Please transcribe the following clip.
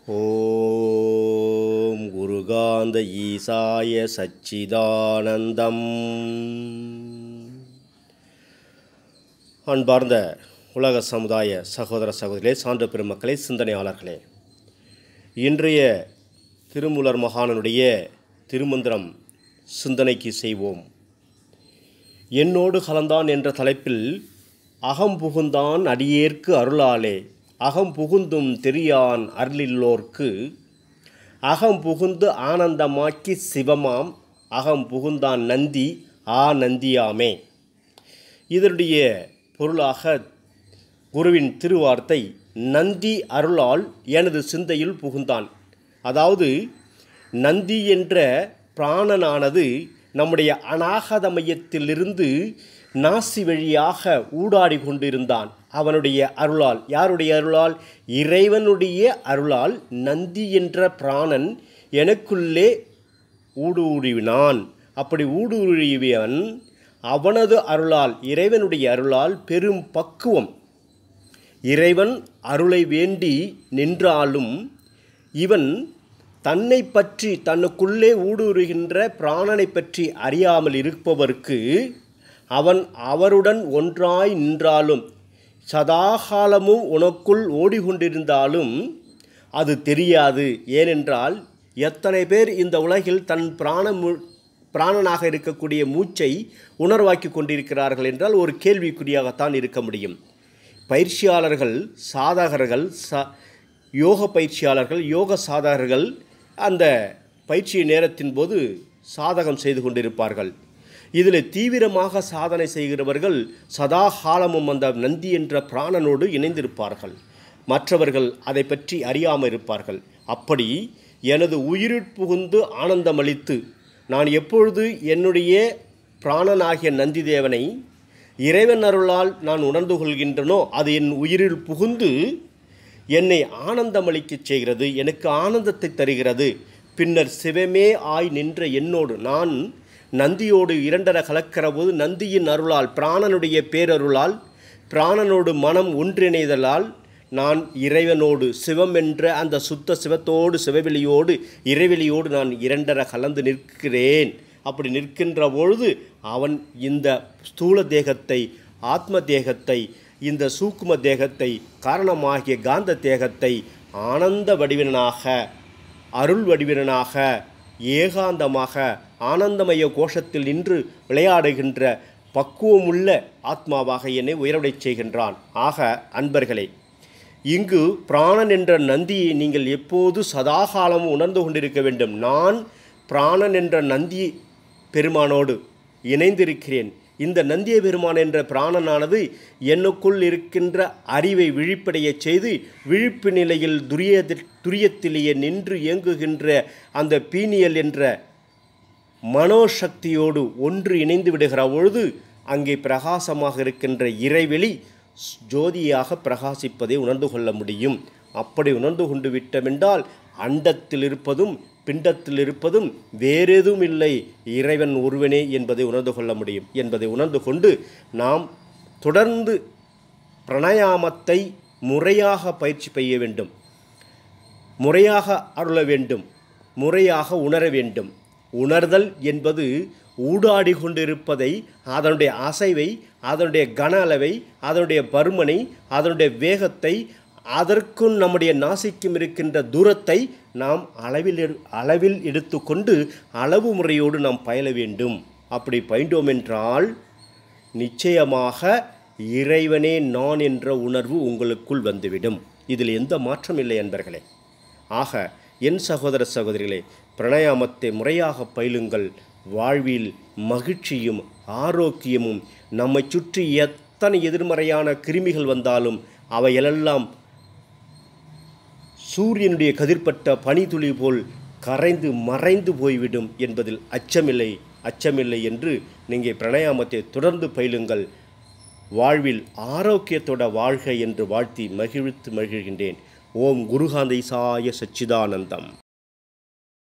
ஓம் குருகாந்த ஈசாய சச்சிதானந்தம் அன்பார்ந்த உலக சமுதாய சகோதர சகோதரிகளே சான்ற பெருமக்களே சிந்தனையாளர்களே இன்றைய திருமூலர் மகானனுடைய திருமந்திரம் சிந்தனைக்கு செய்வோம் என்னோடு கலந்தான் என்ற தலைப்பில் அகம் புகுந்தான் அடியேற்கு அருளாலே அகம் புகுந்தும் தெரியான் அருளில்லோர்க்கு அகம் புகுந்து ஆனந்தமாக்கி சிவமாம் அகம் புகுந்தான் நந்தி ஆ நந்தியாமே இதனுடைய பொருளாக குருவின் திருவார்த்தை நந்தி அருளால் எனது சிந்தையில் புகுந்தான் அதாவது நந்தி என்ற பிராணனானது நம்முடைய அநாகத மையத்திலிருந்து நாசி வழியாக ஊடாடி கொண்டிருந்தான் அவனுடைய அருளால் யாருடைய அருளால் இறைவனுடைய அருளால் நந்தி என்ற பிராணன் எனக்குள்ளே ஊடுருவினான் அப்படி ஊடுருவியவன் அவனது அருளால் இறைவனுடைய அருளால் பெரும் பக்குவம் இறைவன் அருளை வேண்டி நின்றாலும் இவன் தன்னை பற்றி தன்னுக்குள்ளே ஊடுருகின்ற பிராணனை பற்றி அறியாமல் இருப்பவர்க்கு அவன் அவருடன் ஒன்றாய் நின்றாலும் சதாகாலமும் உனக்குள் ஓடிக்கொண்டிருந்தாலும் அது தெரியாது ஏனென்றால் எத்தனை பேர் இந்த உலகில் தன் பிராண பிராணனாக இருக்கக்கூடிய மூச்சை உணர்வாக்கி கொண்டிருக்கிறார்கள் என்றால் ஒரு கேள்விக்குறியாகத்தான் இருக்க முடியும் பயிற்சியாளர்கள் சாதகர்கள் ச யோக பயிற்சியாளர்கள் யோக சாதகர்கள் அந்த பயிற்சி நேரத்தின் போது சாதகம் செய்து கொண்டிருப்பார்கள் இதில் தீவிரமாக சாதனை செய்கிறவர்கள் சதா காலமும் அந்த நந்தி என்ற பிராணனோடு இணைந்திருப்பார்கள் மற்றவர்கள் அதை பற்றி அறியாமல் இருப்பார்கள் அப்படி எனது உயிரிற் புகுந்து ஆனந்தமளித்து நான் எப்பொழுது என்னுடைய பிராணனாகிய நந்தி தேவனை இறைவன் அருளால் நான் உணர்ந்து கொள்கின்றனோ அது என் உயிரில் புகுந்து என்னை ஆனந்தமளிக்கச் செய்கிறது எனக்கு ஆனந்தத்தை தருகிறது பின்னர் சிவமே ஆய் நின்ற என்னோடு நான் நந்தியோடு இரண்டர கலக்கிற போது நந்தியின் அருளால் பிராணனுடைய பேரருளால் பிராணனோடு மனம் ஒன்றிணைதலால் நான் இறைவனோடு சிவம் என்ற அந்த சுத்த சிவத்தோடு சிவவெளியோடு இறைவெளியோடு நான் இரண்டர கலந்து நிற்கிறேன் அப்படி நிற்கின்ற பொழுது அவன் இந்த ஸ்தூல தேகத்தை ஆத்ம தேகத்தை இந்த சூக்கும தேகத்தை காரணமாகிய காந்த தேகத்தை ஆனந்த வடிவினாக அருள் வடிவினாக ஏகாந்தமாக ஆனந்தமய கோஷத்தில் நின்று விளையாடுகின்ற பக்குவமுள்ள ஆத்மாவாக என்னை உயரவிடச் செய்கின்றான் ஆக அன்பர்களே இங்கு பிராணன் என்ற நந்தியை நீங்கள் எப்போது சதாகாலமும் உணர்ந்து கொண்டிருக்க வேண்டும் நான் பிராணன் என்ற நந்தி பெருமானோடு இணைந்திருக்கிறேன் இந்த நந்திய பெருமான் என்ற பிராணனானது என்னுக்குள் இருக்கின்ற அறிவை விழிப்படைய செய்து விழிப்பு நிலையில் துரிய துரியத்திலேயே நின்று இயங்குகின்ற அந்த பீனியல் என்ற மனோசக்தியோடு ஒன்று இணைந்து விடுகிற பொழுது அங்கே பிரகாசமாக இருக்கின்ற இறைவெளி ஜோதியாக பிரகாசிப்பதை உணர்ந்து கொள்ள முடியும் அப்படி உணர்ந்து கொண்டு விட்டமென்றால் அண்டத்தில் இருப்பதும் பிண்டத்தில் இருப்பதும் வேறெதுவும் இல்லை இறைவன் ஒருவனே என்பதை உணர்ந்து கொள்ள முடியும் என்பதை உணர்ந்து கொண்டு நாம் தொடர்ந்து பிரணயாமத்தை முறையாக பயிற்சி செய்ய வேண்டும் முறையாக அருள வேண்டும் முறையாக உணர வேண்டும் உணர்தல் என்பது ஊடாடி கொண்டிருப்பதை அதனுடைய அசைவை அதனுடைய கன அளவை அதனுடைய பருமனை அதனுடைய வேகத்தை அதற்கும் நம்முடைய நாசிக்கும் இருக்கின்ற தூரத்தை நாம் அளவில் அளவில் எடுத்துக்கொண்டு அளவு முறையோடு நாம் பயில வேண்டும் அப்படி பயின்றோம் என்றால் நிச்சயமாக இறைவனே நான் என்ற உணர்வு உங்களுக்குள் வந்துவிடும் இதில் எந்த மாற்றம் இல்லை என்பர்களே ஆக என் சகோதர சகோதரிகளே பிரணயாமத்தை முறையாக பயிலுங்கள் வாழ்வில் மகிழ்ச்சியும் ஆரோக்கியமும் நம்மை சுற்றி எத்தனை எதிர்மறையான கிருமிகள் வந்தாலும் அவையெல்லாம் சூரியனுடைய கதிர்பட்ட பனித்துளி போல் கரைந்து மறைந்து போய்விடும் என்பதில் அச்சமில்லை அச்சமில்லை என்று நீங்கள் பிரணயாமத்தை தொடர்ந்து பயிலுங்கள் வாழ்வில் ஆரோக்கியத்தோட வாழ்க என்று வாழ்த்தி மகிழ்த்து மகிழ்கின்றேன் ஓம் குருகாந்த இசாய சச்சிதானந்தம்